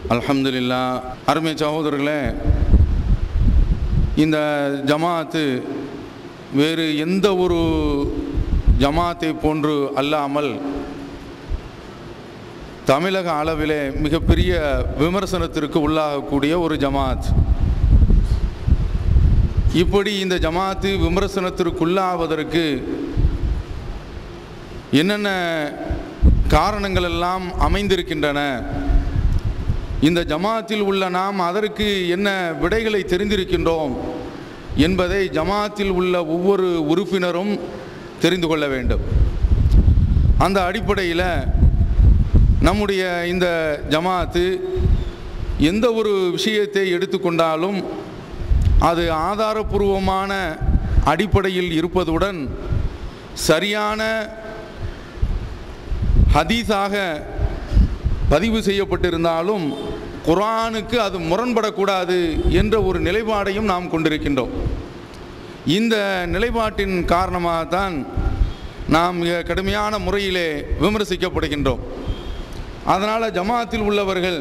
அல்ஹம்துலில்லா அருமை சகோதரர்களே இந்த ஜமாத்து வேறு எந்த ஒரு ஜமாத்தை போன்று அல்லாமல் தமிழக அளவிலே மிகப்பெரிய விமர்சனத்திற்கு உள்ளாகக்கூடிய ஒரு ஜமாத் இப்படி இந்த ஜமாத்து விமர்சனத்திற்குள்ளாவதற்கு என்னென்ன காரணங்கள் எல்லாம் அமைந்திருக்கின்றன இந்த ஜமாத்தில் உள்ள நாம் அதற்கு என்ன விடைகளை தெரிந்திருக்கின்றோம் என்பதை ஜமாத்தில் உள்ள ஒவ்வொரு உறுப்பினரும் தெரிந்து கொள்ள வேண்டும் அந்த அடிப்படையில் நம்முடைய இந்த ஜமாத்து எந்த ஒரு விஷயத்தை எடுத்துக்கொண்டாலும் அது ஆதாரபூர்வமான அடிப்படையில் இருப்பதுடன் சரியான ஹதீஸாக பதிவு செய்யப்பட்டிருந்தாலும் குர்ஆனுக்கு அது முரண்படக்கூடாது என்ற ஒரு நிலைப்பாடையும் நாம் கொண்டிருக்கின்றோம் இந்த நிலைப்பாட்டின் காரணமாகத்தான் நாம் மிக கடுமையான முறையிலே விமர்சிக்கப்படுகின்றோம் அதனால் ஜமாத்தில் உள்ளவர்கள்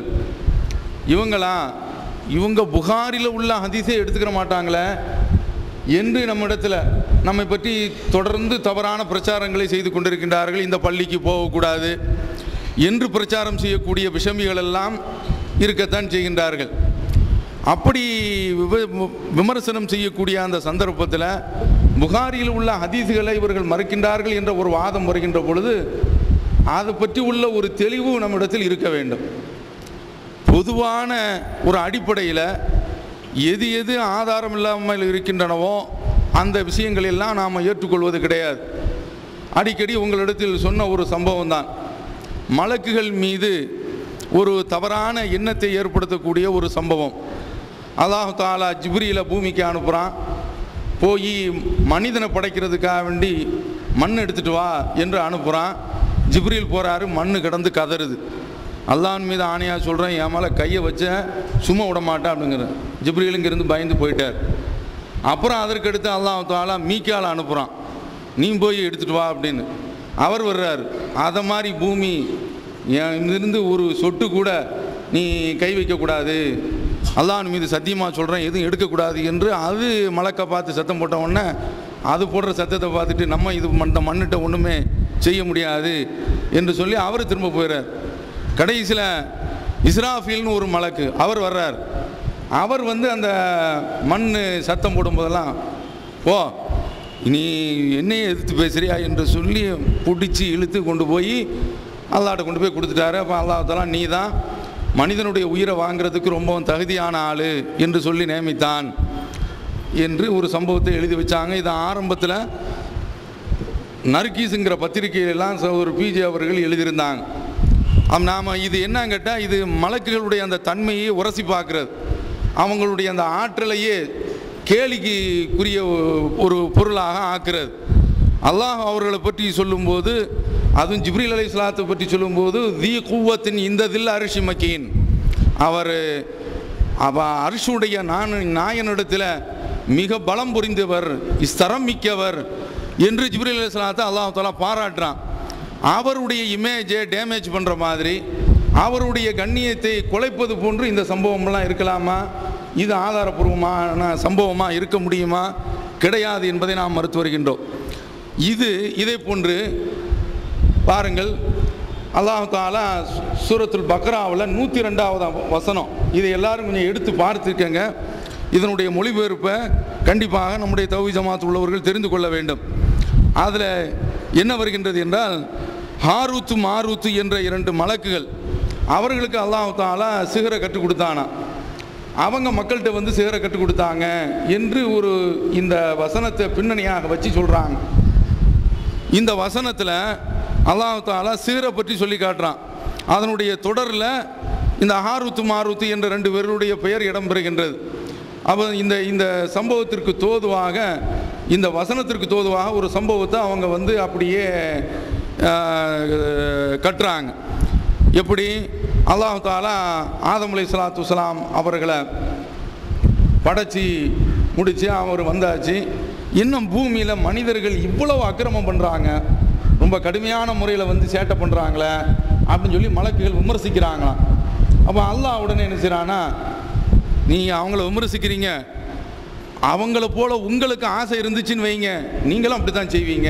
இவங்களா இவங்க புகாரில் உள்ள ஹதீஸை எடுத்துக்கிற மாட்டாங்களே என்று நம்மிடத்தில் நம்மை பற்றி தொடர்ந்து தவறான பிரச்சாரங்களை செய்து கொண்டிருக்கின்றார்கள் இந்த பள்ளிக்கு போகக்கூடாது என்று பிரச்சாரம் செய்யக்கூடிய விஷமிகள் எல்லாம் இருக்கத்தான் செய்கின்றார்கள் அப்படி விவ- விமர்சனம் செய்யக்கூடிய அந்த சந்தர்ப்பத்தில் புகாரியில் உள்ள ஹதீஸுகளை இவர்கள் மறுக்கின்றார்கள் என்ற ஒரு வாதம் வருகின்ற பொழுது அதை பற்றி உள்ள ஒரு தெளிவு நம்மிடத்தில் இருக்க வேண்டும் பொதுவான ஒரு அடிப்படையில் எது எது ஆதாரம் இல்லாமல் இருக்கின்றனவோ அந்த விஷயங்கள் எல்லாம் நாம் ஏற்றுக்கொள்வது கிடையாது அடிக்கடி உங்களிடத்தில் சொன்ன ஒரு சம்பவம் தான் மலக்குகள் மீது ஒரு தவறான எண்ணத்தை ஏற்படுத்தக்கூடிய ஒரு சம்பவம் அல்லாஹ் தாலா ஜிப்ரியில பூமிக்கு அனுப்புகிறான் போய் மனிதனை படைக்கிறதுக்காக வேண்டி மண் எடுத்துட்டு வா என்று அனுப்புகிறான் ஜிப்ரீல் போகிறாரு மண் கிடந்து கதறுது அல்லாஹ்வின் மீது ஆணையாக சொல்கிறேன் என் மேலே கையை வச்ச சும்மா விட மாட்டேன் அப்படிங்கிறேன் ஜிப்ரீல் இங்கிருந்து பயந்து போயிட்டார் அப்புறம் அதற்கடுத்து அல்லாஹ் தாலா மீக்கால் அனுப்புகிறான் நீ போய் எடுத்துட்டு வா அப்படின்னு அவர் வர்றார் அதை மாதிரி பூமி இருந்து ஒரு சொட்டு கூட நீ கை வைக்கக்கூடாது அல்லாஹ் மீது சத்தியமாக சொல்கிறேன் எதுவும் எடுக்கக்கூடாது என்று அது மலக்கை பார்த்து சத்தம் போட்ட உடனே அது போடுற சத்தத்தை பார்த்துட்டு நம்ம இது மண்ட மண்ணிட்ட ஒன்றுமே செய்ய முடியாது என்று சொல்லி அவர் திரும்ப போயிடுறார் கடைசியில் இஸ்ராஃபில்னு ஒரு மலக்கு அவர் வர்றார் அவர் வந்து அந்த மண் சத்தம் போடும்போதெல்லாம் ஓ நீ என்னையே எதிர்த்து பேசுறியா என்று சொல்லி பிடிச்சி இழுத்து கொண்டு போய் அல்லாட்ட கொண்டு போய் கொடுத்துட்டாரு அப்போ அல்லாஹாலாம் நீ தான் மனிதனுடைய உயிரை வாங்குறதுக்கு ரொம்பவும் தகுதியான ஆள் என்று சொல்லி நியமித்தான் என்று ஒரு சம்பவத்தை எழுதி வச்சாங்க இது ஆரம்பத்தில் நர்கீஸுங்கிற பத்திரிகையிலெல்லாம் ஒரு பிஜே அவர்கள் எழுதியிருந்தாங்க அம் நாம் இது என்னன்னு கேட்டால் இது மலக்குகளுடைய அந்த தன்மையை உரசி பார்க்குறது அவங்களுடைய அந்த ஆற்றலையே கேலிக்குரிய ஒரு பொருளாக ஆக்குறது அல்லாஹ் அவர்களை பற்றி சொல்லும்போது அதுவும் ஜிப்ரீல் அலை இஸ்லாத்தை பற்றி சொல்லும்போது தி கூவத்தின் இந்த தில் அரிசி மக்கீன் அவர் அவ அரிசுடைய நான் நாயனிடத்தில் மிக பலம் புரிந்தவர் ஸ்தரம் மிக்கவர் என்று ஜிப்ரீல் அலை இஸ்லாத்தை அல்லாஹ் தாலா பாராட்டுறான் அவருடைய இமேஜை டேமேஜ் பண்ணுற மாதிரி அவருடைய கண்ணியத்தை குலைப்பது போன்று இந்த சம்பவம்லாம் இருக்கலாமா இது ஆதாரப்பூர்வமான சம்பவமாக இருக்க முடியுமா கிடையாது என்பதை நாம் மறுத்து வருகின்றோம் இது இதை போன்று பாருங்கள் அல்லாஹ் தாலா சூரத்துல் பக்ராவில் நூற்றி ரெண்டாவது வசனம் இதை எல்லாரும் கொஞ்சம் எடுத்து பார்த்துருக்கங்க இதனுடைய மொழிபெயர்ப்பை கண்டிப்பாக நம்முடைய தவி ஜமாத் உள்ளவர்கள் தெரிந்து கொள்ள வேண்டும் அதில் என்ன வருகின்றது என்றால் ஹாரூத்து மாரூத்து என்ற இரண்டு மலக்குகள் அவர்களுக்கு அல்லாஹ் தாலா சிகரை கற்றுக் கொடுத்தானா அவங்க மக்கள்கிட்ட வந்து சிகரை கற்றுக் கொடுத்தாங்க என்று ஒரு இந்த வசனத்தை பின்னணியாக வச்சு சொல்கிறாங்க இந்த வசனத்தில் அல்லாஹ் தாலா சிகரை பற்றி சொல்லி காட்டுறான் அதனுடைய தொடரில் இந்த ஹாரூத்து மாரூத்து என்ற ரெண்டு பேருடைய பெயர் இடம்பெறுகின்றது அப்போ இந்த இந்த சம்பவத்திற்கு தோதுவாக இந்த வசனத்திற்கு தோதுவாக ஒரு சம்பவத்தை அவங்க வந்து அப்படியே ஆஹ், கட்டுறாங்க எப்படி அல்லாஹ் தாலா ஆதம் அலை சலாத்து வலாம் அவர்களை படைச்சி முடித்து அவர் வந்தாச்சு இன்னும் பூமியில் மனிதர்கள் இவ்வளவு அக்கிரமம் பண்ணுறாங்க ரொம்ப கடுமையான முறையில் வந்து சேட்டை பண்ணுறாங்களே அப்படின்னு சொல்லி மலக்குகள் விமர்சிக்கிறாங்களாம் அப்போ அல்லாஹ் உடனே என்ன செய்கிறானா நீங்கள் அவங்கள விமர்சிக்கிறீங்க அவங்கள போல உங்களுக்கு ஆசை இருந்துச்சுன்னு வைங்க நீங்களும் அப்படி தான் செய்வீங்க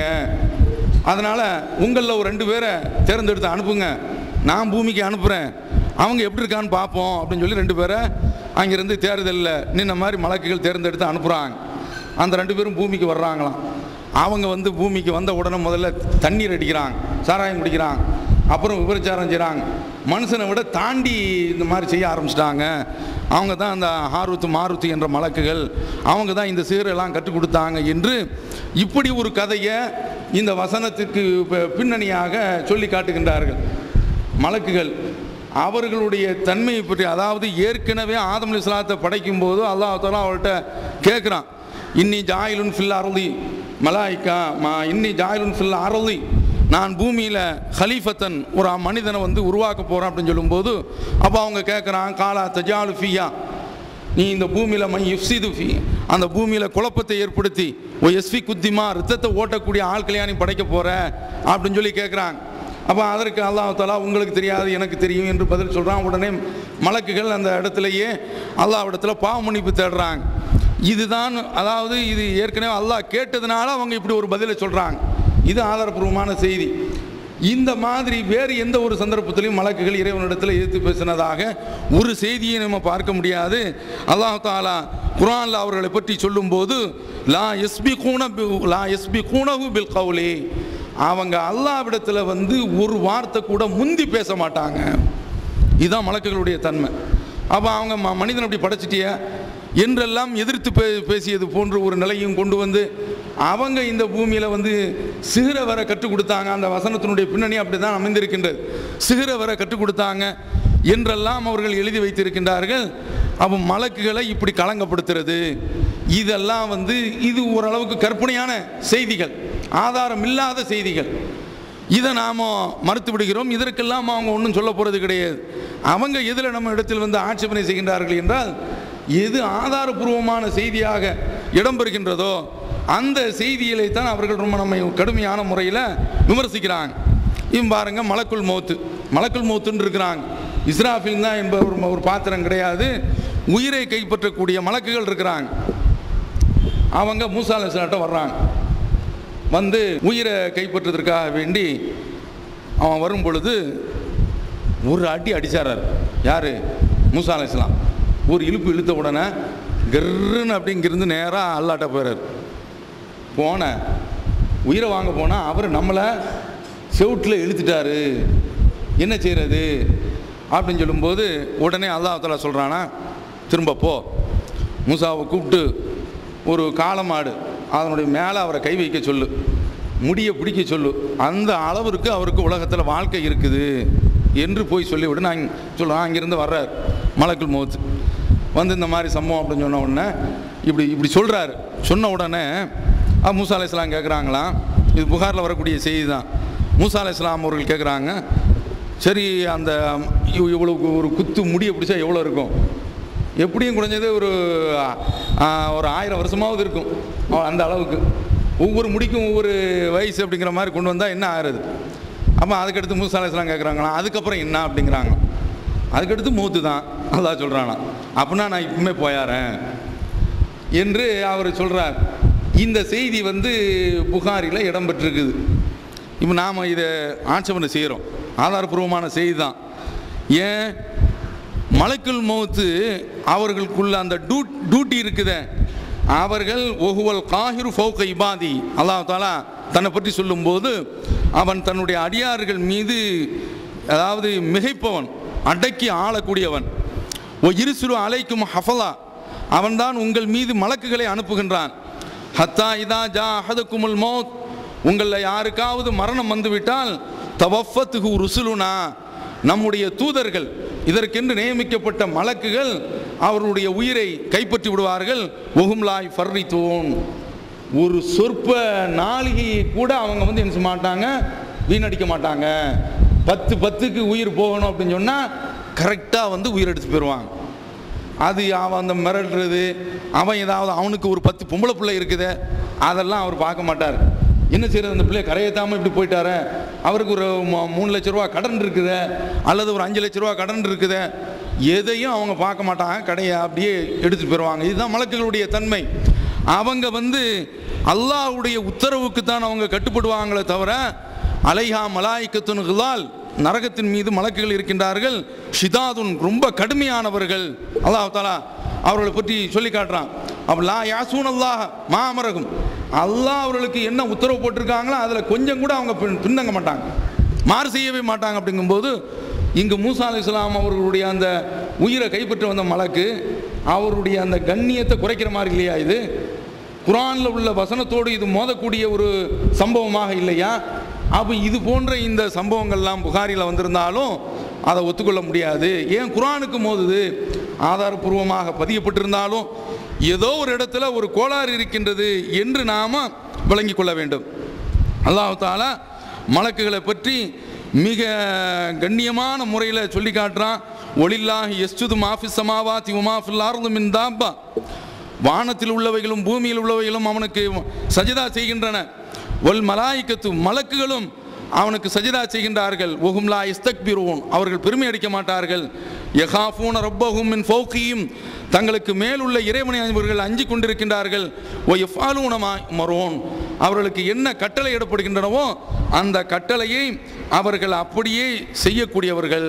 அதனால் உங்களில் ஒரு ரெண்டு பேரை தேர்ந்தெடுத்து அனுப்புங்க நான் பூமிக்கு அனுப்புகிறேன் அவங்க எப்படி இருக்கான்னு பார்ப்போம் அப்படின்னு சொல்லி ரெண்டு பேரை அங்கேருந்து தேர்தலில் நின்ன மாதிரி மலக்குகள் தேர்ந்தெடுத்து அனுப்புகிறாங்க அந்த ரெண்டு பேரும் பூமிக்கு வர்றாங்களாம் அவங்க வந்து பூமிக்கு வந்த உடனே முதல்ல தண்ணீர் அடிக்கிறாங்க சாராயம் குடிக்கிறாங்க அப்புறம் விபச்சாரம் செய்கிறாங்க மனுஷனை விட தாண்டி இந்த மாதிரி செய்ய ஆரம்பிச்சிட்டாங்க அவங்க தான் அந்த ஹாருத்து மாருத்து என்ற மலக்குகள் அவங்க தான் இந்த சீரெல்லாம் கற்றுக் கொடுத்தாங்க என்று இப்படி ஒரு கதையை இந்த வசனத்துக்கு ப- பின்னணியாக சொல்லி காட்டுகின்றார்கள் மலக்குகள் அவர்களுடைய தன்மையை பற்றி அதாவது ஏற்கனவே ஆதம் இஸ்லாத்தை படைக்கும் போது அல்லாஹ் தாலா அவர்கிட்ட கேட்குறான் இன்னி ஜாயிலுன் ஃபில் அருளி மலாய்க்கா மா இன்னி ஜாயிலுன் ஃபில் அருளி நான் பூமியில் ஹலீஃபத்தன் ஒரு மனிதனை வந்து உருவாக்க போகிறேன் அப்படின்னு சொல்லும்போது அப்போ அவங்க கேட்குறான் காலா தஜாலு ஃபியா நீ இந்த பூமியில் மை யுஃப்சிது ஃபி அந்த பூமியில் குழப்பத்தை ஏற்படுத்தி ஓ எஸ்வி குத்திமா ரத்தத்தை ஓட்டக்கூடிய ஆட்களையா நீ படைக்க போகிற அப்படின்னு சொல்லி கேட்குறாங்க அப்போ அதற்கு அல்லாஹ் தாலா உங்களுக்கு தெரியாது எனக்கு தெரியும் என்று பதில் சொல்கிறான் உடனே மலக்குகள் அந்த இடத்துலையே அல்லாஹ் இடத்துல பாவ மன்னிப்பு தேடுறாங்க இதுதான் அதாவது இது ஏற்கனவே அல்லாஹ் கேட்டதுனால அவங்க இப்படி ஒரு பதிலை சொல்கிறாங்க இது ஆதாரப்பூர்வமான செய்தி இந்த மாதிரி வேறு எந்த ஒரு சந்தர்ப்பத்திலையும் மலக்குகள் இறைவனிடத்தில் எதிர்த்து பேசினதாக ஒரு செய்தியை நம்ம பார்க்க முடியாது அல்லாஹ் தாலா குரான்ல அவர்களை பற்றி சொல்லும்போது லா எஸ்பி கூன லா எஸ்பி கூனகு பில் கவுலே அவங்க அல்லாவிடத்தில் வந்து ஒரு வார்த்தை கூட முந்தி பேச மாட்டாங்க இதுதான் மலக்குகளுடைய தன்மை அப்போ அவங்க ம- மனிதன் அப்படி படைச்சிட்டிய என்றெல்லாம் எதிர்த்து பே பேசியது போன்ற ஒரு நிலையும் கொண்டு வந்து அவங்க இந்த பூமியில் வந்து சிகர வர கற்றுக் கொடுத்தாங்க அந்த வசனத்தினுடைய பின்னணி அப்படி தான் அமைந்திருக்கின்றது சிகர வர கற்றுக் கொடுத்தாங்க என்றெல்லாம் அவர்கள் எழுதி வைத்திருக்கின்றார்கள் அப்போ மலக்குகளை இப்படி களங்கப்படுத்துறது இதெல்லாம் வந்து இது ஓரளவுக்கு கற்பனையான செய்திகள் ஆதாரம் இல்லாத செய்திகள் இதை நாம் மறுத்து விடுகிறோம் இதற்கெல்லாம் அவங்க ஒன்றும் சொல்ல போகிறது கிடையாது அவங்க எதில் நம்ம இடத்தில் வந்து ஆட்சேபனை செய்கின்றார்கள் என்றால் எது ஆதாரபூர்வமான செய்தியாக இடம்பெறுகின்றதோ அந்த செய்திகளை தான் அவர்கள் ரொம்ப நம்மை கடுமையான முறையில் விமர்சிக்கிறாங்க இவன் பாருங்க மலக்குள் மௌத்து மலக்குள் மௌத்துன்னு இருக்கிறாங்க இஸ்ராஃபில் தான் என்ப ஒரு ஒரு பாத்திரம் கிடையாது உயிரை கைப்பற்றக்கூடிய மலக்குகள் இருக்கிறாங்க அவங்க மூசா அலைஹிஸ்ஸலாம்ட்ட வர்றாங்க வந்து உயிரை கைப்பற்றுவதற்காக வேண்டி அவன் வரும் பொழுது ஒரு அடி அடிச்சாரார் யார் மூசா அலைஹிஸ்ஸலாம் ஒரு இழுப்பு இழுத்த உடனே கர்ன்னு அப்படிங்கிருந்து நேராக அல்லாட்ட போயிறார் போன உயிரை வாங்க போனால் அவர் நம்மளை செவுட்டில் இழுத்துட்டாரு என்ன செய்கிறது அப்படின்னு சொல்லும்போது உடனே அல்லாஹ் தஆலா சொல்கிறானா திரும்ப போ மூசாவை கூப்பிட்டு ஒரு காளமாடு அதனுடைய மேலே அவரை கை வைக்க சொல்லு முடியை பிடிக்க சொல்லு அந்த அளவிற்கு அவருக்கு உலகத்தில் வாழ்க்கை இருக்குது என்று போய் சொல்லிவிடு நான் சொல்லுவேன் அங்கேருந்து வர்றார் மலக்குள் மௌத் வந்து இந்த மாதிரி சம்பவம் அப்படின்னு சொன்ன உடனே இப்படி இப்படி சொல்கிறாரு சொன்ன உடனே ஆ, மூசா அலைஹிஸ்ஸலாம் கேட்குறாங்களாம் இது புகாரில் வரக்கூடிய செய்தி தான் மூசா அலைஹிஸ்ஸலாம் அவர்கள் கேட்குறாங்க சரி அந்த இவ்- இவ்வளவு ஒரு குத்து முடியை பிடிச்சா எவ்வளோ இருக்கும் எப்படியும் குறைஞ்சது ஒரு ஆ, ஒரு ஆயிரம் வருஷமாவது இருக்கும் அ- அந்த அளவுக்கு ஒவ்வொரு முடிக்கும் ஒவ்வொரு வயசு அப்படிங்கிற மாதிரி கொண்டு வந்தால் என்ன ஆகுறது அப்போ அதுக்கடுத்து மூசா அலைஹிஸ்ஸலாம் கேட்குறாங்களா அதுக்கப்புறம் என்ன அப்படிங்கிறாங்க அதுக்கடுத்து மூத்து தான் அல்லாஹ் சொல்கிறானா அப்படின்னா நான் இப்பவுமே போயாரேன் என்று அவர் சொல்கிறார் இந்த செய்தி வந்து புகாரில் இடம்பெற்றிருக்குது இப்போ நாம் இதை ஆட்சேபனை செய்கிறோம் ஆதாரபூர்வமான செய்தி தான் ஏன் மலக்குள் மௌத்து அவர்களுக்குள்ள அந்த டூ டியூட்டி இருக்குதே அவர்கள் ஒகுவல் காஹிரு ஃபௌக இபாதி அல்லாஹ் தாலா தன்னை பற்றி சொல்லும்போது அவன் தன்னுடைய அடியார்கள் மீது அதாவது மிகைப்பவன் அடக்கி ஆளக்கூடியவன் ஓ இருசுரு அலைக்கும் ஹஃபலா அவன்தான் உங்கள் மீது மலக்குகளை அனுப்புகின்றான் ஹத்தா இதா ஜா அஹதுக்குமுல் மௌத் உங்களில் யாருக்காவது மரணம் வந்துவிட்டால் தவஃபத்துகு ருசுலுனா நம்முடைய தூதர்கள் இதற்கென்று நியமிக்கப்பட்ட மலக்குகள் அவர்களுடைய உயிரை கைப்பற்றி விடுவார்கள் ஒகும்லாய் ஃபர்ரித்தோன் ஒரு சொற்ப நாளிகையை கூட அவங்க வந்து என்ன செய்ய மாட்டாங்க வீணடிக்க மாட்டாங்க பத்து பத்துக்கு உயிர் போகணும் அப்படின்னு சொன்னால் கரெக்டாக வந்து உயிர் எடுத்து போயிடுவாங்க அது அவன் அந்த மிரட்டுறது அவன் ஏதாவது அவனுக்கு ஒரு பத்து பொம்பளை பிள்ளை இருக்குதே அதெல்லாம் அவர் பார்க்க மாட்டார் என்ன செய்யறது அந்த பிள்ளைய கரையேத்தாமல் இப்படி போயிட்டாரு அவருக்கு ஒரு மூ- மூணு லட்ச ரூபா கடன் இருக்குதே அல்லது ஒரு அஞ்சு லட்ச ரூபா கடன் இருக்குதே எதையும் அவங்க பார்க்க மாட்டாங்க கடையை அப்படியே எடுத்துட்டு போயிடுவாங்க இதுதான் மலக்குகளுடைய தன்மை அவங்க வந்து அல்லாஹ்வுடைய உத்தரவுக்கு தான் அவங்க கட்டுப்படுவாங்களே தவிர அலைஹா மலாய்க்கத்துனுகளால் நரகத்தின் மீது மலக்குகள் இருக்கின்றார்கள் ஷிதாதுன் ரொம்ப கடுமையானவர்கள் அல்லாஹ் தாலா அவர்களை பற்றி சொல்லி காட்டுறான் அப்பலா யாசூன் அல்லாஹ் மாமரகும் அல்லாஹ் அவர்களுக்கு என்ன உத்தரவு போட்டிருக்காங்களோ அதில் கொஞ்சம் கூட அவங்க பின் பின்னங்க மாட்டாங்க மாறு செய்யவே மாட்டாங்க அப்படிங்கும்போது இங்கு மூசா அலி இஸ்லாம் அவர்களுடைய அந்த உயிரை கைப்பற்ற வந்த மலக்கு அவருடைய அந்த கண்ணியத்தை குறைக்கிற மாதிரி இல்லையா இது குரானில் உள்ள வசனத்தோடு இது மோதக்கூடிய ஒரு சம்பவமாக இல்லையா அப்போ இது போன்ற இந்த சம்பவங்கள்லாம் புகாரில் வந்திருந்தாலும் அதை ஒத்துக்கொள்ள முடியாது ஏன் குரானுக்கு மோதுது ஆதாரபூர்வமாக பதியப்பட்டிருந்தாலும் ஏதோ ஒரு இடத்துல ஒரு கோளாறு இருக்கின்றது என்று நாம் விளங்கிக் கொள்ள வேண்டும் அல்லாஹ் தாலா மலக்குகளை பற்றி மிக கண்ணியமான முறையில் சொல்லி காட்டுறான் ஒளில்லாஹி எஸ்துது மாஃபி சமாவாத்தி உமாஃபில் ஆர்ந்து மின் தாப்பா வானத்தில் உள்ளவைகளும் பூமியில் உள்ளவைகளும் அவனுக்கு சஜிதா செய்கின்றன ஒல் மலாய்க்கத்து மலக்குகளும் அவனுக்கு சஜிதா செய்கின்றார்கள் ஒஹும்லா இஸ்தக்பிரோன் அவர்கள் பெருமை அடிக்க மாட்டார்கள் யகாஃபூன ரப்பஹும் மின் ஃபௌகியும் தங்களுக்கு மேலுள்ள இறைவனை இவர்கள் அஞ்சி கொண்டிருக்கின்றார்கள் ஓ எஃபாலூனமா மரோன் அவர்களுக்கு என்ன கட்டளை இடப்படுகின்றனவோ அந்த கட்டளையை அவர்கள் அப்படியே செய்யக்கூடியவர்கள்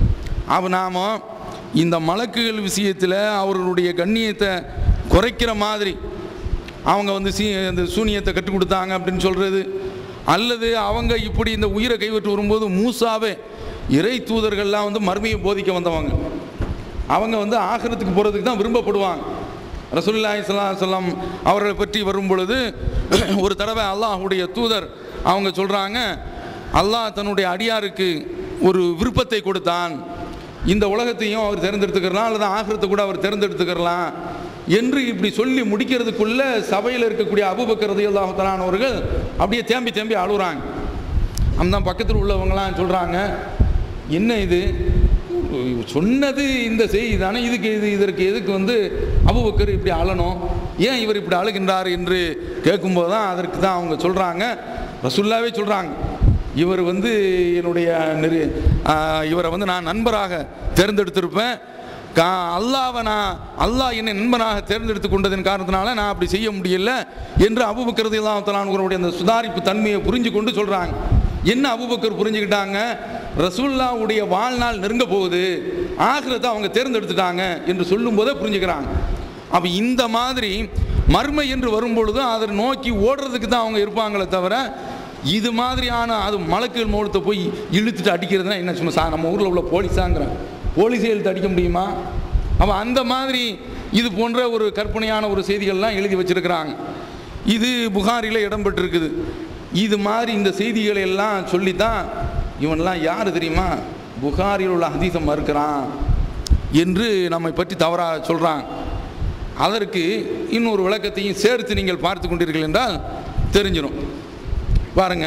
அவ நாம இந்த மலக்குகள் விஷயத்தில் அவர்களுடைய கண்ணியத்தை குறைக்கிற மாதிரி அவங்க வந்து சீ இந்த சூனியத்தை கற்றுக் கொடுத்தாங்க அப்படின்னு சொல்கிறது அல்லது அவங்க இப்படி இந்த உயிரை கைவிட்டு வரும்போது மூசாவே இறை தூதர்கள்லாம் வந்து மர்மையை போதிக்க வந்தவங்க அவங்க வந்து ஆகிரத்துக்கு போகிறதுக்கு தான் விரும்பப்படுவாங்க ரசூலுல்லாஹி ஸல்லல்லாஹு அலைஹி வஸல்லம் அவர்களை பற்றி வரும் பொழுது ஒரு தடவை அல்லாஹ்வுடைய தூதர் அவங்க சொல்கிறாங்க அல்லாஹ் தன்னுடைய அடியாருக்கு ஒரு விருப்பத்தை கொடுத்தான் இந்த உலகத்தையும் அவர் தேர்ந்தெடுத்துக்கிறலாம் அல்லது ஆகிரத்தை கூட அவர் தேர்ந்தெடுத்துக்கிறலாம் என்று இப்படி சொல்லி முடிக்கிறதுக்குள்ள சபையில் இருக்கக்கூடிய அபுபக்கரது அல்லாஹலானவர்கள் அப்படியே தேம்பி தேம்பி அழுகுறாங்க அந்த பக்கத்தில் உள்ளவங்களாம் சொல்கிறாங்க என்ன இது சொன்னது இந்த செய்தி தானே இதுக்கு இது இதற்கு எதுக்கு வந்து அபுபக்கர் இப்படி அழணும் ஏன் இவர் இப்படி அழுகின்றார் என்று கேட்கும்போது தான் அதற்கு தான் அவங்க சொல்கிறாங்க ரசுல்லாவே சொல்கிறாங்க இவர் வந்து என்னுடைய நெரு ஆஹ் இவரை வந்து நான் நண்பராக தேர்ந்தெடுத்திருப்பேன் கா அல்லாவை நான் அல்லாஹ் என்னை நண்பனாக தேர்ந்தெடுத்து கொண்டதன் காரணத்தினால நான் அப்படி செய்ய முடியல என்று அபுபக்கரது இல்லாமத்தலானுடைய அந்த சுதாரிப்பு தன்மையை புரிஞ்சு கொண்டு சொல்கிறாங்க என்ன அபுபக்கர் புரிஞ்சுக்கிட்டாங்க ரசூல்லாவுடைய வாழ்நாள் நெருங்க போகுது ஆகிரத்தை அவங்க தேர்ந்தெடுத்துட்டாங்க என்று சொல்லும்போதே புரிஞ்சுக்கிறாங்க அப்போ இந்த மாதிரி மர்மை என்று வரும்பொழுது அதை நோக்கி ஓடுறதுக்கு தான் அவங்க இருப்பாங்களே தவிர இது மாதிரியான அது மலக்குகள் மூலத்தை போய் இழுத்துட்டு அடிக்கிறதுனா என்ன சும்மா சா நம்ம ஊரில் உள்ள போலீஸாங்கிறேன் போலீஸே இழுத்து அடிக்க முடியுமா அப்போ அந்த மாதிரி இது போன்ற ஒரு கற்பனையான ஒரு செய்திகள்லாம் எழுதி வச்சிருக்கிறாங்க இது புகாரில் இடம்பெற்றிருக்குது இது மாதிரி இந்த செய்திகளை எல்லாம் சொல்லித்தான் இவன்லாம் யார் தெரியுமா புகாரில் உள்ள ஹதீஸை மறுக்கிறான் என்று நம்மை பற்றி தவறாக சொல்கிறான் அதற்கு இன்னொரு விளக்கத்தையும் சேர்த்து நீங்கள் பார்த்து கொண்டீர்கள் என்றால் தெரிஞ்சிடும் பாருங்க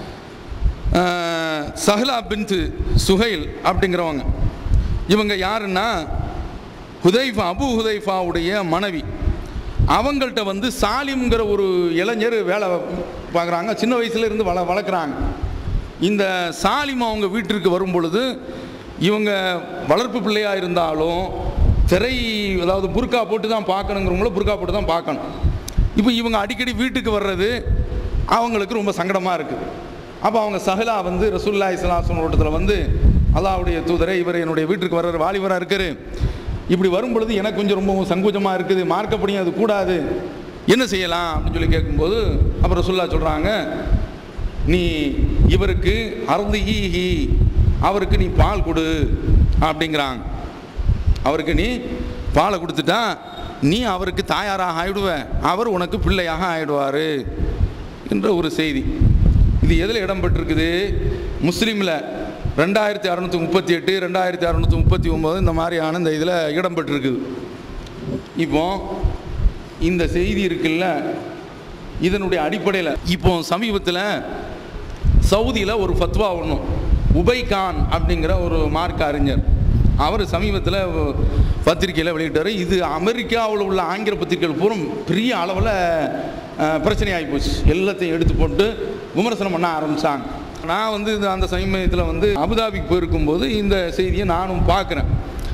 அஹ், சஹ்லா பின்து சுஹைல் அப்படிங்கிறவங்க இவங்க யாருன்னா ஹுதைஃபா அபு ஹுதைஃபாவுடைய மனைவி அவங்கள்ட்ட வந்து சாலிம்ங்கிற ஒரு இளைஞர் வேலை பார்க்குறாங்க சின்ன வயசுல இருந்து வள வளர்க்குறாங்க இந்த சாலிம் அவங்க வீட்டிற்கு வரும் பொழுது இவங்க வளர்ப்பு பிள்ளையாக இருந்தாலும் திரை அதாவது புர்கா போட்டு தான் பார்க்கணுங்கிறவங்கள புர்கா போட்டு தான் பார்க்கணும் இப்போ இவங்க அடிக்கடி வீட்டுக்கு வர்றது அவங்களுக்கு ரொம்ப சங்கடமாக இருக்குது அப்போ அவங்க சஹலா வந்து ரசூல்லா இஸ்லாசன் ஓட்டத்தில் வந்து அல்லாஹ்வுடைய தூதரை இவர் என்னுடைய வீட்டுக்கு வர்ற வாலிபராக இருக்காரு இப்படி வரும் பொழுது எனக்கு கொஞ்சம் ரொம்ப சங்கோஜமாக இருக்குது மார்க்கப்படியும் அது கூடாது என்ன செய்யலாம் அப்படின்னு சொல்லி கேட்கும்போது அப்புறம் ரசூல்லா சொல்கிறாங்க நீ இவருக்கு அறுந்து ஈஹி அவருக்கு நீ பால் கொடு அப்படிங்கிறாங்க அவருக்கு நீ பாலை கொடுத்துட்டா நீ அவருக்கு தாயாராக ஆயிடுவ அவர் உனக்கு பிள்ளையாக ஆயிடுவார் என்ற ஒரு செய்தி இது எதில் இடம்பெற்றிருக்குது முஸ்லீமில் ரெண்டாயிரத்தி அறநூற்றி முப்பத்தி எட்டு ரெண்டாயிரத்தி அறநூற்றி முப்பத்தி ஒம்பது இந்த மாதிரியான இந்த இதில் இடம்பெற்றிருக்குது இப்போ இந்த செய்தி இருக்குல்ல இதனுடைய அடிப்படையில் இப்போ சமீபத்தில் சவுதியில் ஒரு ஃபத்வா ஒன்றும் உபை கான் அப்படிங்கிற ஒரு மார்க்க அறிஞர் அவர் சமீபத்தில் பத்திரிக்கையில் வெளியிட்டார் இது அமெரிக்காவில் உள்ள ஆங்கில பத்திரிகைகள் பூரா பெரிய அளவில் பிரச்சனையாகி போச்சு எல்லாத்தையும் எடுத்து போட்டு விமர்சனம் பண்ண ஆரம்பித்தாங்க நான் வந்து இது அந்த சமயத்தில் வந்து அபுதாபிக்கு போயிருக்கும்போது இந்த செய்தியை நானும் பார்க்குறேன்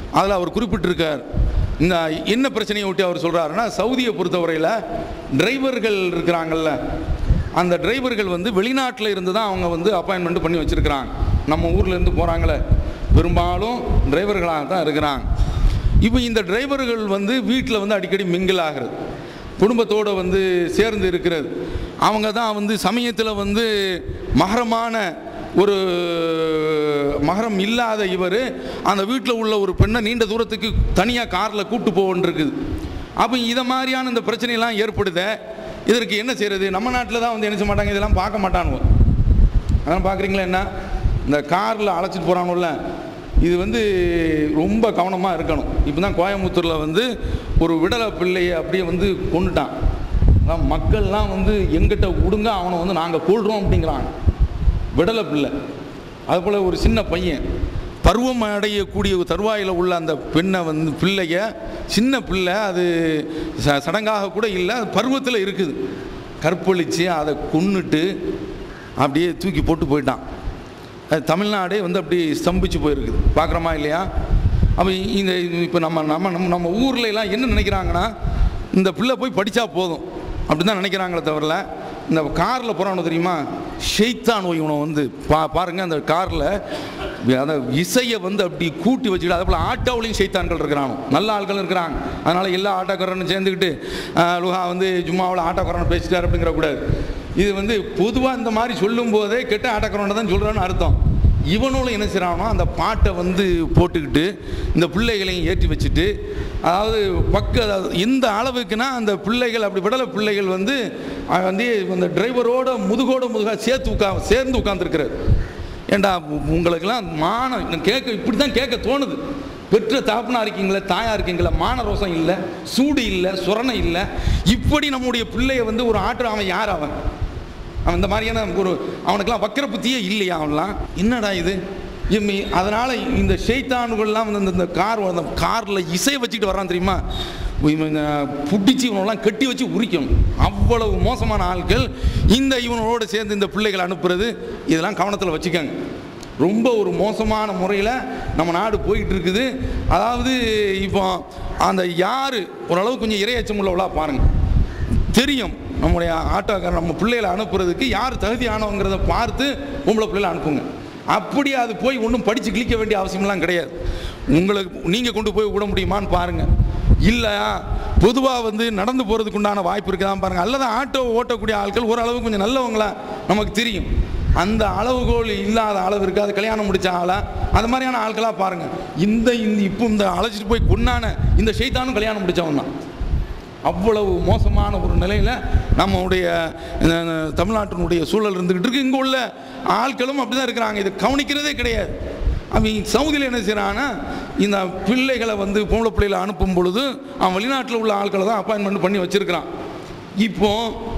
அதில் அவர் குறிப்பிட்டிருக்கார் இந்த என்ன பிரச்சனையை ஒட்டி அவர் சொல்கிறாருன்னா சவுதியை பொறுத்தவரையில் டிரைவர்கள் இருக்கிறாங்கல்ல அந்த டிரைவர்கள் வந்து வெளிநாட்டில் இருந்து தான் அவங்க வந்து அப்பாயின்மெண்ட் பண்ணி வச்சுருக்கிறாங்க நம்ம ஊர்ல இருந்து போகிறாங்களே பெரும்பாலும் டிரைவர்களாக தான் இருக்கிறாங்க இப்போ இந்த டிரைவர்கள் வந்து வீட்டில் வந்து அடிக்கடி மிங்கிள் ஆகிறது குடும்பத்தோடு வந்து சேர்ந்து இருக்கிறது அவங்க தான் வந்து சமயத்தில் வந்து மகரமான ஒரு மகரம் இல்லாத இவர் அந்த வீட்டில் உள்ள ஒரு பெண்ணை நீண்ட தூரத்துக்கு தனியாக காரில் கூட்டு போகன்றிருக்குது அப்போ இதை மாதிரியான இந்த பிரச்சனையெல்லாம் ஏற்படுத இதற்கு என்ன செய்கிறது நம்ம நாட்டில் தான் வந்து என்ன செய்ய மாட்டாங்க இதெல்லாம் பார்க்க மாட்டானுவோ அதெல்லாம் பார்க்குறீங்களா என்ன இந்த காரில் அழைச்சிட்டு போகிறானுல்ல இது வந்து ரொம்ப கவனமாக இருக்கணும் இப்போ தான் கோயம்புத்தூரில் வந்து ஒரு விடலை பிள்ளையை அப்படியே வந்து கொண்டுட்டான் அதான் மக்கள்லாம் வந்து எங்கிட்ட விடுங்க அவனை வந்து நாங்கள் கொள்கிறோம் அப்படிங்கிறாங்க விடலை பிள்ளை அதுபோல் ஒரு சின்ன பையன் பருவம் அடையக்கூடிய ஒரு தருவாயில் உள்ள அந்த பெண்ணை வந்து பிள்ளைய சின்ன பிள்ளை அது ச- சடங்காக கூட இல்லை அது பருவத்தில் இருக்குது கற்பழித்து அதை கொன்னுட்டு அப்படியே தூக்கி போட்டு போயிட்டான் அது தமிழ்நாடே வந்து அப்படி ஸ்தம்பிச்சு போயிருக்குது பார்க்குறோமா இல்லையா அப்போ இந்த இப்போ நம்ம நம்ம நம்ம நம்ம ஊர்ல எல்லாம் என்ன நினைக்கிறாங்கன்னா இந்த பிள்ளை போய் படித்தா போதும் அப்படி தான் நினைக்கிறாங்களே தவிர இந்த காரில் போகிறானு தெரியுமா ஷெய்தான் இவனை வந்து பா பாருங்கள் அந்த காரில் அந்த இசையை வந்து அப்படி கூட்டி வச்சுக்கிட்டு அதே போல் ஆட்டோவிலையும் ஷெய்தான்கள் இருக்கிறானோ நல்ல ஆட்கள் இருக்கிறாங்க அதனால் எல்லா ஆட்டோக்காரனும் சேர்ந்துக்கிட்டு ஆஹ், லுஹா வந்து ஜும்மாவில் ஆட்டோக்காரனை பேசிட்டார் அப்படிங்கிற கூடாது இது வந்து பொதுவாக இந்த மாதிரி சொல்லும் போதே கெட்ட ஆட்டக்காரனை தான் சொல்கிறான்னு அர்த்தம் இவனும் என்ன செய்கிறானோ அந்த பாட்டை வந்து போட்டுக்கிட்டு இந்த பிள்ளைகளையும் ஏற்றி வச்சுட்டு அதாவது பக்க அதாவது எந்த அளவுக்குன்னா அந்த பிள்ளைகள் அப்படி விடலை பிள்ளைகள் வந்து அவன் வந்து அந்த டிரைவரோட முதுகோட முதுகாக சேர்த்து உட்கா சேர்ந்து உட்காந்துருக்கிறார் ஏண்டா உ- உங்களுக்கெல்லாம் மானம் கேட்க இப்படி தான் கேட்க தோணுது பெற்ற தாப்பனா இருக்கீங்களே தாயா இருக்கீங்களா மான ரோசம் இல்லை சூடு இல்லை சுரணை இல்லை இப்படி நம்முடைய பிள்ளைய வந்து ஒரு ஆற்று அவன் யார் அவன் அவன் இந்த மாதிரியான ஒரு அவனுக்கெல்லாம் வக்கர புத்தியே இல்லையா அவன்லாம் என்னடா இது இம்மி அதனால் இந்த ஷெய்தானுகள்லாம் வந்து இந்த- இந்த கார் அந்த காரில் இசையை வச்சுக்கிட்டு வரான் தெரியுமா இவன் புட்டிச்சு இவனெல்லாம் கட்டி வச்சு உரிக்கணும் அவ்வளவு மோசமான ஆட்கள் இந்த இவனோட சேர்ந்து இந்த பிள்ளைகளை அனுப்புறது இதெல்லாம் கவனத்தில் வச்சுக்கோங்க ரொம்ப ஒரு மோசமான முறையில் நம்ம நாடு போயிட்டு இருக்குது அதாவது இப்போ அந்த யார் ஓரளவு கொஞ்சம் இரையச்சம் உள்ளவளா பாருங்கள் தெரியும் நம்முடைய ஆட்டோக்காரர் நம்ம பிள்ளைகளை அனுப்புறதுக்கு யார் தகுதியானவங்கிறத பார்த்து உங்களை பிள்ளைகளை அனுப்புங்க அப்படி அது போய் ஒன்றும் படித்து கிழிக்க வேண்டிய அவசியம்லாம் கிடையாது உங்களுக்கு நீங்கள் கொண்டு போய் விட முடியுமான்னு பாருங்கள் இல்லை பொதுவாக வந்து நடந்து போகிறதுக்கு உண்டான வாய்ப்பு இருக்குதான் பாருங்கள் அல்லது ஆட்டோ ஓட்டக்கூடிய ஆட்கள் ஓரளவு கொஞ்சம் நல்லவங்களா நமக்கு தெரியும் அந்த அளவுகோல் இல்லாத அளவிற்கு அது கல்யாணம் முடிச்ச ஆளா அது மாதிரியான ஆட்களாக பாருங்கள் இந்த இந்த இப்போ இந்த அழைச்சிட்டு போய் கொண்டான இந்த ஷெய்தானும் கல்யாணம் முடிச்சவன் தான் அவ்வளவு மோசமான ஒரு நிலையில் நம்முடைய அஹ், தமிழ்நாட்டினுடைய சூழல் இருந்துக்கிட்டு இருக்கு இங்கே உள்ள ஆட்களும் அப்படி தான் இருக்கிறாங்க இதை கவனிக்கிறதே கிடையாது அவன் சவுதியில் என்ன செய்கிறான்னா இந்த பிள்ளைகளை வந்து பொம்பளை பிள்ளைகளை அனுப்பும் பொழுது அவன் வெளிநாட்டில் உள்ள ஆட்களை தான் அப்பாயின்மெண்ட் பண்ணி வச்சுருக்கிறான் இப்போ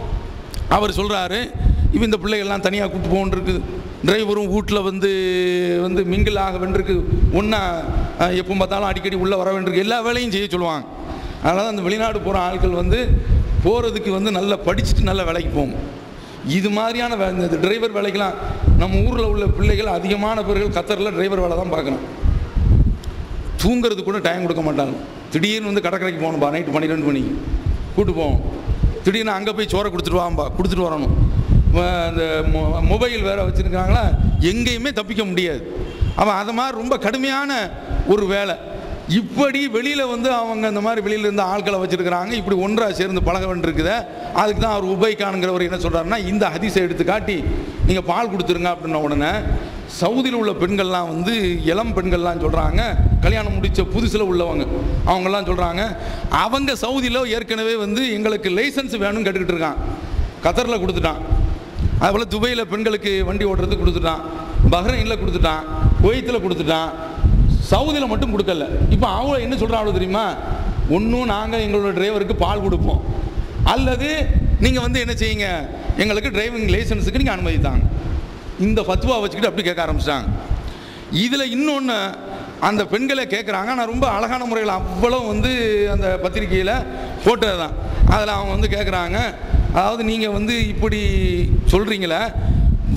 அவர் சொல்கிறாரு இப்போ இந்த பிள்ளைகள்லாம் தனியாக கூட்டு போகணும் இருக்குது டிரைவரும் வீட்டில் வந்து வந்து மிங்கிள் ஆக வேண்டியிருக்கு ஒன்றா எப்போ பார்த்தாலும் அடிக்கடி உள்ளே வர வேண்டியிருக்கு எல்லா வேலையும் செய்ய சொல்லுவாங்க அதனால தான் அந்த வெளிநாடு போகிற ஆட்கள் வந்து போகிறதுக்கு வந்து நல்லா படிச்சுட்டு நல்ல வேலைக்கு போகும் இது மாதிரியான வே- இந்த டிரைவர் வேலைக்கெல்லாம் நம்ம ஊரில் உள்ள பிள்ளைகள் அதிகமான பேர்கள் கத்தரில் டிரைவர் வேலை தான் பார்க்கணும் தூங்குறது கூட டைம் கொடுக்க மாட்டாங்க திடீர்னு வந்து கடற்கரைக்கு போகணும்பா நைட்டு பன்னிரெண்டு மணிக்கு கூட்டு போவோம் திடீர்னு அங்கே போய் சோறை கொடுத்துட்டு வாம்பா கொடுத்துட்டு வரணும் ம- அந்த மொ- மொபைல் வேறு வச்சுருக்காங்களா எங்கேயுமே தப்பிக்க முடியாது அவன் அது மாதிரி ரொம்ப கடுமையான ஒரு வேலை இப்படி வெளியில் வந்து அவங்க அந்த மாதிரி வெளியில இருந்து ஆட்களை வச்சுருக்கிறாங்க இப்படி ஒன்றாக சேர்ந்து பழக வேண்டியிருக்குதே அதுக்கு தான் அவர் உபைக்கானுங்கிறவர் என்ன சொல்கிறாருன்னா இந்த ஹதீஸை எடுத்து காட்டி நீங்கள் பால் கொடுத்துருங்க அப்படின்ன உடனே சவுதியில் உள்ள பெண்கள்லாம் வந்து இளம் பெண்கள்லாம் சொல்கிறாங்க கல்யாணம் முடித்த புதுசில் உள்ளவங்க அவங்கெல்லாம் சொல்கிறாங்க அவங்க சவுதியில் ஏற்கனவே வந்து எங்களுக்கு லைசன்ஸ் வேணும்னு கேட்டுக்கிட்டு இருக்கான் கத்தரில் கொடுத்துட்டான் அதுபோல் துபையில் பெண்களுக்கு வண்டி ஓட்டுறதுக்கு கொடுத்துட்டான் பஹ்ரைனில் கொடுத்துட்டான் குவைத்தில் கொடுத்துட்டான் சவுதியில் மட்டும் கொடுக்கல இப்போ அவங்க என்ன சொல்கிறாங்க தெரியுமா ஒன்றும் நாங்கள் எங்களோட டிரைவருக்கு பால் கொடுப்போம் அல்லது நீங்கள் வந்து என்ன செய்யுங்க எங்களுக்கு டிரைவிங் லைசன்ஸுக்கு நீங்கள் அனுமதி தாங்க இந்த ஃபத்வா வச்சுக்கிட்டு அப்படி கேட்க ஆரம்பிச்சிட்டாங்க இதில் இன்னொன்று அந்த பெண்களை கேட்குறாங்க ஆனால் ரொம்ப அழகான முறையில் அவ்வளோ வந்து அந்த பத்திரிக்கையில் போட்டது தான் அதில் அவங்க வந்து கேட்குறாங்க அதாவது நீங்கள் வந்து இப்படி சொல்கிறீங்களே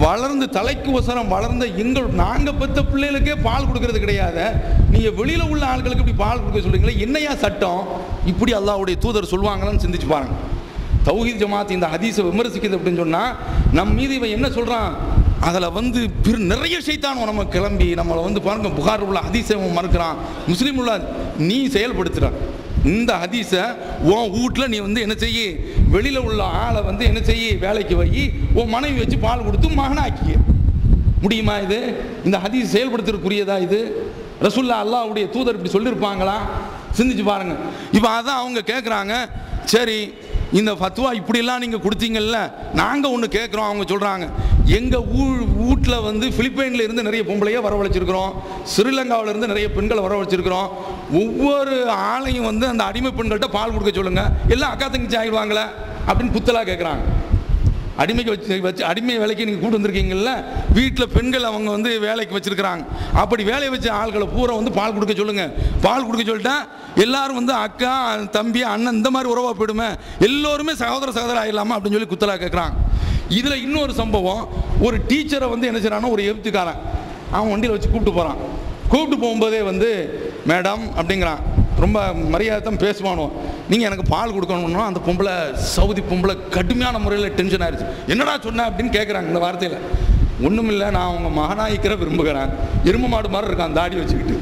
வளர்ந்து தலைக்கு ஒசரம் வளர்ந்த எங்கள் நாங்கள் பெற்ற பிள்ளைகளுக்கே பால் கொடுக்கறது கிடையாது நீங்கள் வெளியில் உள்ள ஆட்களுக்கு இப்படி பால் கொடுக்க சொல்றீங்களே என்னையா சட்டம் இப்படி அல்லாஹ்வுடைய தூதர் சொல்லுவாங்களான்னு சிந்திச்சு பாருங்க தௌஹீத் ஜமாத் இந்த ஹதீஸை விமர்சிக்குது அப்படின்னு சொன்னால் நம் மீது இவன் என்ன சொல்கிறான் அதில் வந்து பிற நிறைய சைத்தானோ நம்ம கிளம்பி நம்மளை வந்து பாருங்க புகார் உள்ள ஹதீஸை அவன் மறுக்கிறான் முஸ்லீம் உள்ள நீ செயல்படுத்துற இந்த ஹதீஸை உன் வீட்டில் நீ வந்து என்ன செய்யி வெளியில் உள்ள ஆளை வந்து என்ன செய்யி வேலைக்கு வை உன் மனைவி வச்சு பால் கொடுத்து மகனாக்கிய முடியுமா இது இந்த ஹதீஸ் செயல்படுத்துறதுக்குரியதா இது ரசுல்லா அல்லாஹ்வுடைய தூதர் இப்படி சொல்லியிருப்பாங்களா சிந்திச்சு பாருங்க இப்போ அதான் அவங்க கேட்குறாங்க சரி இந்த ஃபத்வா இப்படிலாம் நீங்கள் கொடுத்தீங்கல்ல நாங்கள் ஒன்று கேட்குறோம் அவங்க சொல்கிறாங்க எங்கள் ஊ வீட்டில் வந்து பிலிப்பைன்ல இருந்து நிறைய பொம்பளையே வரவழைச்சிருக்கிறோம் ஸ்ரீலங்காவுல இருந்து நிறைய பெண்களை வரவழைச்சிருக்கிறோம் ஒவ்வொரு ஆளையும் வந்து அந்த அடிமை பெண்கள்கிட்ட பால் கொடுக்க சொல்லுங்கள் எல்லாம் அக்கா தங்கச்சி ஆகிடுவாங்களே அப்படின்னு குத்தலாக கேட்குறாங்க அடிமைக்கு வச்சு வச்சு அடிமை வேலைக்கு நீங்கள் கூட்டு வந்திருக்கீங்கல்ல வீட்டில் பெண்கள் அவங்க வந்து வேலைக்கு வச்சிருக்கிறாங்க அப்படி வேலையை வச்ச ஆள்களை பூரா வந்து பால் கொடுக்க சொல்லுங்க பால் கொடுக்க சொல்லிட்டா எல்லாரும் வந்து அக்கா தம்பி அண்ணன் இந்த மாதிரி உறவா போயிடுமே எல்லோருமே சகோதர சகோதர ஆயிடலாமா அப்படின்னு சொல்லி குத்தலா கேட்குறாங்க இதில் இன்னொரு சம்பவம் ஒரு டீச்சரை வந்து என்ன செய்றான்னா ஒரு எப்துக்காரன் அவன் வண்டியில் வச்சு கூப்பிட்டு போகிறான் கூப்பிட்டு போகும்போதே வந்து மேடம் அப்படிங்கிறான் ரொம்ப மரியாதை தான் பேசுவானோ நீங்கள் எனக்கு பால் கொடுக்கணும்னா அந்த பொம்பளை சவுதி பொம்பளை கடுமையான முறையில் டென்ஷன் ஆயிடுச்சு என்னடா சொன்ன அப்படின்னு கேட்குறாங்க இந்த வார்த்தையில் ஒன்றுமில்லை நான் உங்கள் மகனாயிக்கிற விரும்புகிறேன் எருமை மாடு மாதிரி இருக்கான் தாடி வச்சுக்கிட்டு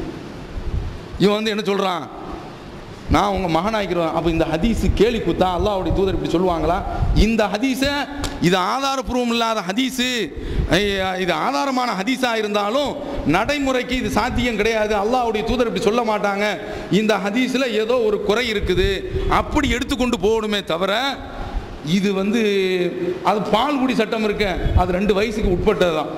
இவன் வந்து என்ன சொல்கிறான் நான் உங்கள் மகனாய்க்கிறேன் அப்போ இந்த ஹதீஸு கேலி குத்தா அல்லாஹ்வுடைய தூதர் இப்படி சொல்லுவாங்களா இந்த ஹதீஸை இது ஆதாரப்பூர்வம் இல்லாத ஹதீஸு ஐய, இது ஆதாரமான ஹதீஸாக இருந்தாலும் நடைமுறைக்கு இது சாத்தியம் கிடையாது அல்லாஹ்வுடைய தூதர் இப்படி சொல்ல மாட்டாங்க இந்த ஹதீஸில் ஏதோ ஒரு குறை இருக்குது அப்படி எடுத்துக்கொண்டு போகணுமே தவிர இது வந்து அது பால்குடி சட்டம் இருக்கு அது ரெண்டு வயசுக்கு உட்பட்டது தான்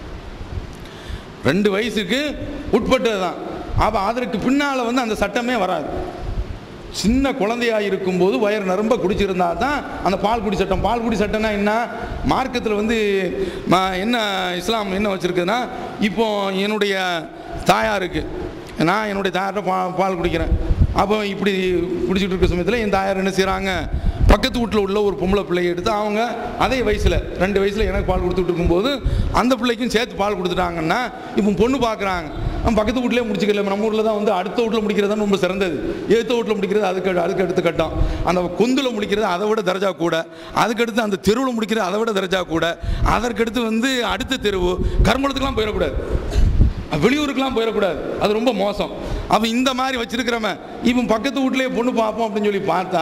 ரெண்டு வயசுக்கு உட்பட்டது தான் அப்போ அதற்கு பின்னால் வந்து அந்த சட்டமே வராது சின்ன குழந்தையாக இருக்கும்போது வயர் நரம்ப குடிச்சிருந்தா தான் அந்த பால் குடி சட்டம் பால் குடி சட்டம்னா என்ன மார்க்கத்தில் வந்து ம- என்ன இஸ்லாம் என்ன வச்சுருக்குதுன்னா இப்போ என்னுடைய தாயாருக்கு நான் என்னுடைய தாயார்கிட்ட பா பால் குடிக்கிறேன் அப்போ இப்படி குடிச்சிட்டு இருக்க சமயத்தில் என் தாயார் என்ன செய்கிறாங்க பக்கத்து வீட்டில் உள்ள ஒரு பொம்பளை பிள்ளையை எடுத்து அவங்க அதே வயசில் ரெண்டு வயசில் எனக்கு பால் கொடுத்துட்டு இருக்கும்போது அந்த பிள்ளைக்கும் சேர்த்து பால் கொடுத்துட்டாங்கன்னா இப்போ பொண்ணு பார்க்குறாங்க நம்ம பக்கத்து வீட்டிலே முடிச்சுக்கல நம்ம ஊரில் தான் வந்து அடுத்த வீட்டில் முடிக்கிறது தான் ரொம்ப சிறந்தது ஏத்த வீட்டில் முடிக்கிறது அதுக்கு அதுக்கு அடுத்த கட்டம் அந்த கொந்தில் முடிக்கிறது அதை விட தரஜா கூட அதுக்கடுத்து அந்த தெருவில் முடிக்கிறது அதை விட தரஜா கூட அதற்கடுத்து வந்து அடுத்த தெருவு கருமலத்துக்குலாம் போயிடக்கூடாது வெளியூருக்குலாம் போயிடக்கூடாது அது ரொம்ப மோசம் அப்போ இந்த மாதிரி வச்சிருக்கிறவன் இவன் பக்கத்து வீட்லேயே பொண்ணு பார்ப்போம் அப்படின்னு சொல்லி பார்த்தா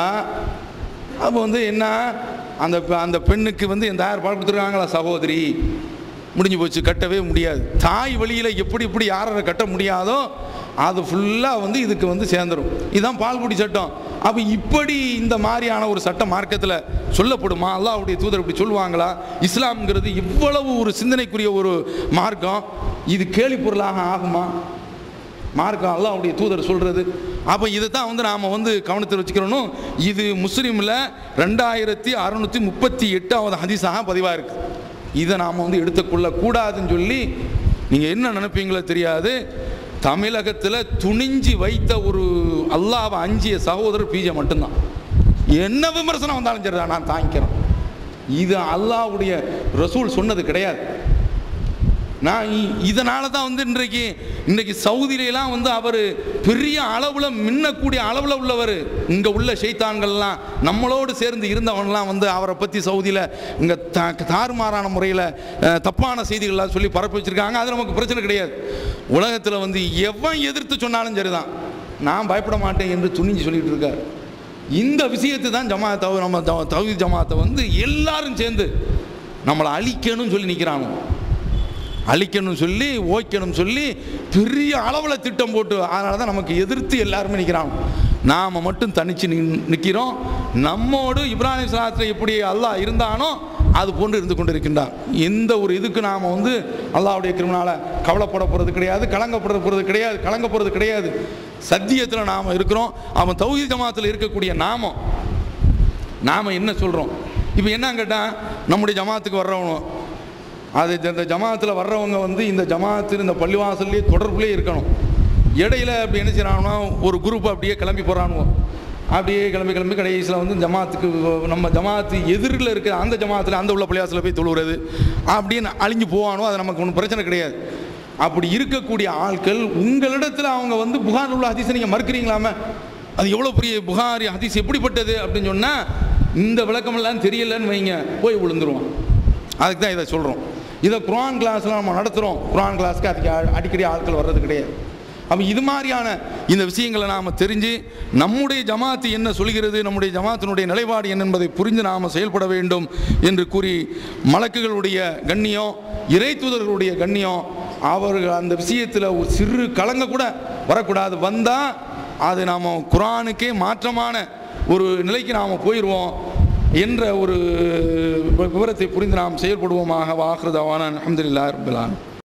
அப்போ வந்து என்ன அந்த பெ- அந்த பெண்ணுக்கு வந்து என் தாயார் பால் கொடுத்துருக்காங்களா சகோதரி முடிஞ்சு போச்சு கட்டவே முடியாது தாய் வழியில் எப்படி எப்படி யாரை கட்ட முடியாதோ அது ஃபுல்லாக வந்து இதுக்கு வந்து சேர்ந்துடும் இதுதான் பால்குடி சட்டம் அப்போ இப்படி இந்த மாதிரியான ஒரு சட்டம் மார்க்கத்தில் சொல்லப்படுமா அல்லாஹ்வுடைய தூதர் இப்படி சொல்லுவாங்களா இஸ்லாம்ங்கிறது இவ்வளவு ஒரு சிந்தனைக்குரிய ஒரு மார்க்கம் இது கேலி பொருளாக ஆகுமா மார்க்கம் அல்லாஹ்வுடைய தூதர் சொல்கிறது அப்போ இதை தான் வந்து நாம் வந்து கவனத்தில் வச்சுக்கிறணும் இது முஸ்லீமில் ரெண்டாயிரத்தி அறநூற்றி முப்பத்தி எட்டாவது ஹதீஸாக பதிவாக இருக்குது இதை நாம் வந்து எடுத்துக்கொள்ள கூடாதுன்னு சொல்லி நீங்கள் என்ன நினைப்பீங்களோ தெரியாது தமிழகத்தில் துணிஞ்சு வைத்த ஒரு அல்லாவை அஞ்சிய சகோதரர் பீஜை மட்டும்தான் என்ன விமர்சனம் வந்தாலும் சரிதான் நான் தாங்கிக்கிறேன் இது அல்லாஹ்வுடைய ரசூல் சொன்னது கிடையாது நான் இ- இதனால தான் வந்து இன்றைக்கு இன்றைக்கு சவுதியிலலாம் வந்து அவர் பெரிய அளவில் மின்னக்கூடிய அளவில் உள்ளவர் இங்கே உள்ள ஷைத்தான்கள்லாம் நம்மளோடு சேர்ந்து இருந்தவன்லாம் வந்து அவரை பற்றி சவுதியில் இங்கே த தாறுமாறான முறையில் அஹ், தப்பான செய்திகள்லாம் சொல்லி பரப்பி வச்சுருக்காங்க அது நமக்கு பிரச்சனை கிடையாது உலகத்தில் வந்து எவன் எதிர்த்து சொன்னாலும் சரிதான் நான் பயப்பட மாட்டேன் என்று துணிஞ்சு சொல்லிட்டு இருக்கார் இந்த விஷயத்தை தான் ஜமாத் தவ நம்ம தகுதி ஜமாத்தை வந்து எல்லாரும் சேர்ந்து நம்மளை அழிக்கணும்னு சொல்லி நிற்கிறாங்க அழிக்கணும் சொல்லி ஓய்க்கணும் சொல்லி பெரிய அளவில் திட்டம் போட்டு அதனால தான் நமக்கு எதிர்த்து எல்லாருமே நிற்கிறாங்க நாம் மட்டும் தனித்து நிற்கிறோம் நம்மோடு இப்ராஹிம் சலாத்தில் எப்படி அல்லாஹ் இருந்தானோ அது போன்று இருந்து கொண்டு இருக்கின்றார் எந்த ஒரு இதுக்கு நாம் வந்து அல்லாஹ்வுடைய கிருமனால கவலைப்பட போகிறது கிடையாது கலங்கப்பட போகிறது கிடையாது கலங்க போகிறது கிடையாது சத்தியத்தில் நாம் இருக்கிறோம் அவன் தௌஹீத் ஜமாத்தில் இருக்கக்கூடிய நாமம் நாம் என்ன சொல்கிறோம் இப்போ என்ன கேட்டால் நம்முடைய ஜமாத்துக்கு வர்றவங்க அது இந்த ஜமாத்தில் வர்றவங்க வந்து இந்த ஜமாத்து இந்த பள்ளிவாசல்லே தொடர்புலேயே இருக்கணும் இடையில அப்படி என்ன செய்யறாங்கன்னா ஒரு குரூப் அப்படியே கிளம்பி போகிறானுவோ அப்படியே கிளம்பி கிளம்பி கடைசியில் வந்து ஜமாத்துக்கு நம்ம ஜமாத்து எதிரில் இருக்கிற அந்த ஜமாத்தில் அந்த உள்ள பள்ளியாசில் போய் தொழுகிறது அப்படின்னு அழிஞ்சு போவானோ அது நமக்கு ஒன்றும் பிரச்சனை கிடையாது அப்படி இருக்கக்கூடிய ஆட்கள் உங்களிடத்தில் அவங்க வந்து புகார் உள்ள ஹதீஸை நீங்கள் மறுக்கிறீங்களாமே அது எவ்வளோ பெரிய புகாரி ஹதீஸ் எப்படிப்பட்டது அப்படின்னு சொன்னால் இந்த விளக்கமெல்லாம் தெரியலன்னு வைங்க போய் விழுந்துருவான் அதுக்கு தான் இதை சொல்கிறோம் இதை குரான் கிளாஸ்லாம் நம்ம நடத்துகிறோம் குரான் கிளாஸ்க்கு அதுக்கு அ- அடிக்கடி ஆட்கள் வர்றது கிடையாது அப்போ இது மாதிரியான இந்த விஷயங்களை நாம் தெரிஞ்சு நம்முடைய ஜமாத்து என்ன சொல்கிறது நம்முடைய ஜமாத்தினுடைய நிலைப்பாடு என்ன என்பதை புரிந்து நாம் செயல்பட வேண்டும் என்று கூறி மலக்குகளுடைய கண்ணியம் இறை தூதர்களுடைய கண்ணியம் அவர்கள் அந்த விஷயத்தில் ஒரு சிறு கலங்க கூட வரக்கூடாது வந்தால் அது நாம் குரானுக்கே மாற்றமான ஒரு நிலைக்கு நாம் போயிடுவோம் என்ற ஒரு விவரத்தை புரிந்து நாம் செயல்படுவோமாக வாக்குறதாவான அஹமதுல்லா ரபிலான்